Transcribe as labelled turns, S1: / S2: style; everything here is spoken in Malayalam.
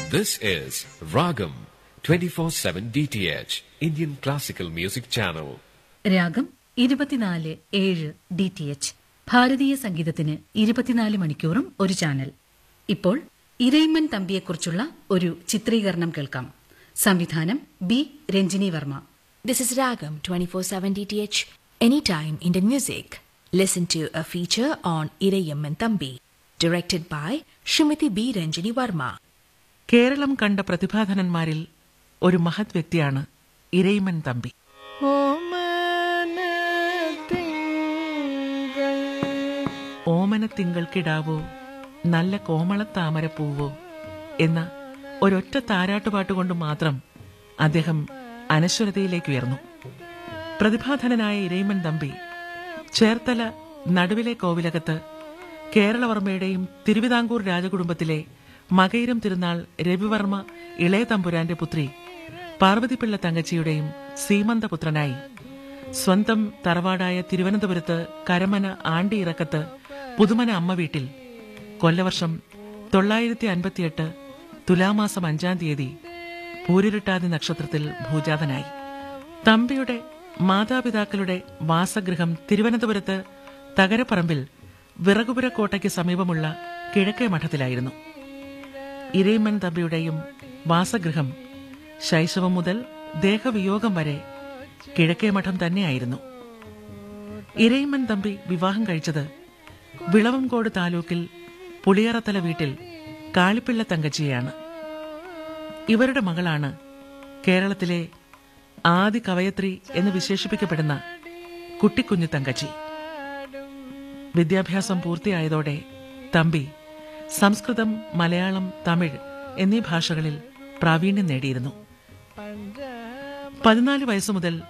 S1: This is Ragam 24/7 DTH Indian Classical Music Channel.
S2: രാഗം ഇരുപത്തിനാല് ഏഴ് ഡി ടി എച്ച് ഭാരതീയ സംഗീതത്തിന് ഇരുപത്തിനാല് മണിക്കൂറും ഒരു ചാനൽ ഇപ്പോൾ ഇരയിമ്മൻ തമ്പിയെക്കുറിച്ചുള്ള ഒരു ചിത്രീകരണം കേൾക്കാം സംവിധാനം B Ranjini Varma
S3: This is Ragam 24/7 DTH Anytime Indian Music. Listen to a feature on Irayamman Thambi, directed by Shrimati B. Ranjini Varma.
S4: Keralam കണ്ട പ്രതിഭാധനന്മാരിൽ ഒരു മഹത് വ്യക്തിയാണ് ഇരയിമൻ തമ്പി ഓമനത്തിങ്കൾക്കിടാവോ നല്ല കോമളത്താമരപ്പൂവോ എന്ന ഒരൊറ്റ താരാട്ടുപാട്ട് മാത്രം അദ്ദേഹം അനശ്വരതയിലേക്ക് ഉയർന്നു പ്രതിഭാധനനായ ഇരയിമൻ തമ്പി ചേർത്തല നടുവിലെ കോവിലകത്ത് കേരളവർമ്മയുടെയും തിരുവിതാംകൂർ രാജകുടുംബത്തിലെ മകയിരം തിരുനാൾ രവിവർമ്മ ഇളയ തമ്പുരാന്റെ പുത്രി പാർവതിപ്പിള്ള തങ്കച്ചിയുടെയും സീമന്തപുത്രനായി സ്വന്തം തറവാടായ തിരുവനന്തപുരത്ത് കരമന ആണ്ടിയിറക്കത്ത് പുതുമന അമ്മ വീട്ടിൽ കൊല്ലവർഷം തൊള്ളായിരത്തി അൻപത്തിയെട്ട് തുലാമാസം അഞ്ചാം തീയതി പൂരിരുട്ടാതി നക്ഷത്രത്തിൽ ഭൂജാതനായി തമ്പിയുടെ മാതാപിതാക്കളുടെ വാസഗൃഹം തിരുവനന്തപുരത്ത് തകരപ്പറമ്പിൽ വിറകുപുര കോട്ടയ്ക്ക് സമീപമുള്ള കിഴക്കേ മഠത്തിലായിരുന്നു ഇരയിമ്മൻ തമ്പിയുടെയും വാസഗൃഹം ശൈശവം മുതൽ ദേഹവിയോഗം വരെ കിഴക്കേ മഠം തന്നെയായിരുന്നു ഇരയിമ്മൻ തമ്പി വിവാഹം കഴിച്ചത് വിളവംകോട് താലൂക്കിൽ പുളിയറത്തല വീട്ടിൽ കാളിപ്പിള്ള തങ്കച്ചിയാണ് ഇവരുടെ മകളാണ് കേരളത്തിലെ ആദി കവയത്രി എന്ന് വിശേഷിപ്പിക്കപ്പെടുന്ന കുട്ടിക്കുഞ്ഞു തങ്കച്ചി വിദ്യാഭ്യാസം പൂർത്തിയായതോടെ തമ്പി സംസ്കൃതം മലയാളം തമിഴ് എന്നീ ഭാഷകളിൽ പ്രാവീണ്യം നേടിയിരുന്നു പതിനാല് വയസ്സു മുതൽ